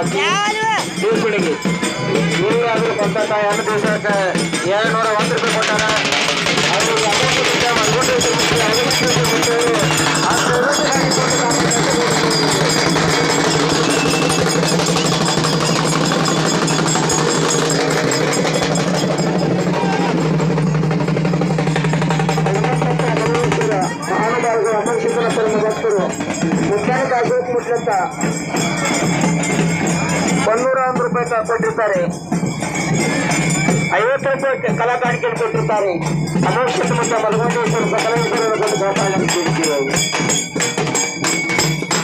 ತೀರ್ಪಿಡಿಗೆ ಇಲ್ಲಿ ಅದ್ರ ಬಂದಂತ ಹೆಣ್ಣು ದಿವಸಕ್ಕೆ ಎರಡು ನೂರ ಒಂದು ರೂಪಾಯಿ ಕೊಟ್ಟಾರ ಅದು ಅಮೌಂಟ್ ಬಿಟ್ಟು ಮಲ್ಕೊಂಡು ಬಿಟ್ಟು ಐವತ್ತು ರೂಪಾಯಿ ಬಿಟ್ಟು ಹತ್ತು ರೂಪಾಯಿ ಕೊಟ್ಟು ನಾವು ಮಹಾನುಭಾವರು ಅಮರಶಂಕರ ಪರಮ ಭಕ್ತರು ಮುದ್ದಾನಕ ಅಶೋಕ್ ಮುಟ್ಲಂತ ಒಂದೂರ ಒಂದು ರೂಪಾಯಿ ಕ- ಕೊಟ್ಟಿರ್ತಾರೆ ಐವತ್ತು ರೂಪಾಯಿ ಕಲಾ ಕಾಣಿಕೆಯನ್ನು ಕೊಟ್ಟಿರ್ತಾರೆ ಅಮೋಕ್ಷ ಮತ್ತು ಮಲಗೊಂಡೇಶ್ವರ ಸಕಲೇಶ್ವರರ ಒಂದು ಕಾಪಾಡಲು ಕೇಳ್ತೀವಿ